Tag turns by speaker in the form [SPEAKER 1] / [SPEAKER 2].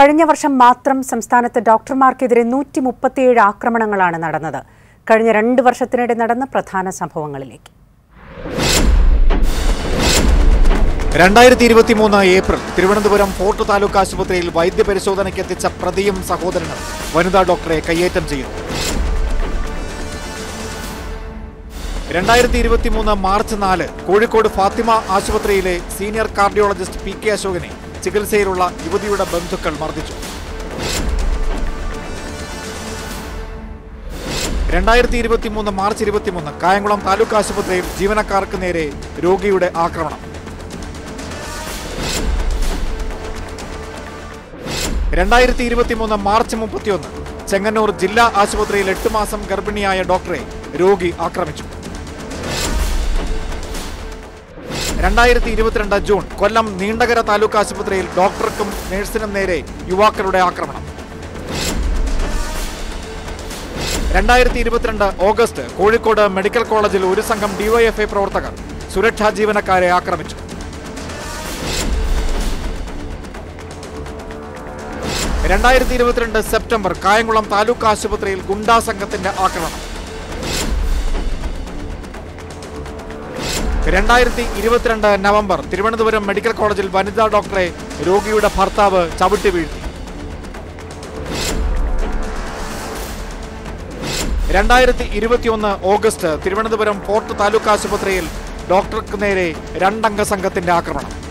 [SPEAKER 1] കഴിഞ്ഞ വർഷം മാത്രം സംസ്ഥാനത്ത് ഡോക്ടർമാർക്കെതിരെ നൂറ്റി മുപ്പത്തിയേഴ് ആക്രമണങ്ങളാണ് നടന്നത് കഴിഞ്ഞ രണ്ട് വർഷത്തിനിടെ നടന്ന പ്രധാന സംഭവങ്ങളിലേക്ക്
[SPEAKER 2] രണ്ടായിരത്തി ഇരുപത്തി മൂന്ന് ഏപ്രിൽ തിരുവനന്തപുരം ഫോർട്ട് താലൂക്ക് ആശുപത്രിയിൽ വൈദ്യപരിശോധനയ്ക്ക് എത്തിച്ച പ്രതിയും സഹോദരനും വനിതാ ഡോക്ടറെ കയ്യേറ്റം ചെയ്യുന്നു രണ്ടായിരത്തി ഇരുപത്തി മൂന്ന് മാർച്ച് നാല് കോഴിക്കോട് ഫാത്തിമ ആശുപത്രിയിലെ സീനിയർ കാർഡിയോളജിസ്റ്റ് പി കെ അശോകനെ ചികിത്സയിലുള്ള യുവതിയുടെ ബന്ധുക്കൾ മർദ്ദിച്ചു രണ്ടായിരത്തി ഇരുപത്തി മൂന്ന് മാർച്ച് ഇരുപത്തിമൂന്ന് കായംകുളം താലൂക്ക് ആശുപത്രിയിൽ ജീവനക്കാർക്ക് നേരെ രോഗിയുടെ ആക്രമണം രണ്ടായിരത്തി ഇരുപത്തിമൂന്ന് മാർച്ച് മുപ്പത്തിയൊന്ന് ചെങ്ങന്നൂർ ജില്ലാ ആശുപത്രിയിൽ എട്ട് മാസം ഗർഭിണിയായ ഡോക്ടറെ രോഗി ആക്രമിച്ചു രണ്ടായിരത്തി ഇരുപത്തിരണ്ട് ജൂൺ കൊല്ലം നീണ്ടകര താലൂക്ക് ആശുപത്രിയിൽ ഡോക്ടർക്കും നഴ്സിനും നേരെ യുവാക്കളുടെ ആക്രമണം രണ്ടായിരത്തി ഇരുപത്തിരണ്ട് ഓഗസ്റ്റ് കോഴിക്കോട് മെഡിക്കൽ കോളേജിൽ ഒരു സംഘം ഡിവൈഎഫ്ഐ പ്രവർത്തകർ സുരക്ഷാ ജീവനക്കാരെ ആക്രമിച്ചു രണ്ടായിരത്തി ഇരുപത്തിരണ്ട് സെപ്റ്റംബർ കായംകുളം താലൂക്ക് ആശുപത്രിയിൽ ഗുണ്ടാ സംഘത്തിന്റെ ആക്രമണം രണ്ടായിരത്തി ഇരുപത്തിരണ്ട് നവംബർ തിരുവനന്തപുരം മെഡിക്കൽ കോളേജിൽ വനിതാ ഡോക്ടറെ രോഗിയുടെ ഭർത്താവ് ചവിട്ടി വീഴ്ത്തി രണ്ടായിരത്തി ഇരുപത്തിയൊന്ന് ഓഗസ്റ്റ് തിരുവനന്തപുരം ഫോർട്ട് താലൂക്ക് ആശുപത്രിയിൽ ഡോക്ടർക്ക് നേരെ രണ്ടംഗ സംഘത്തിന്റെ ആക്രമണം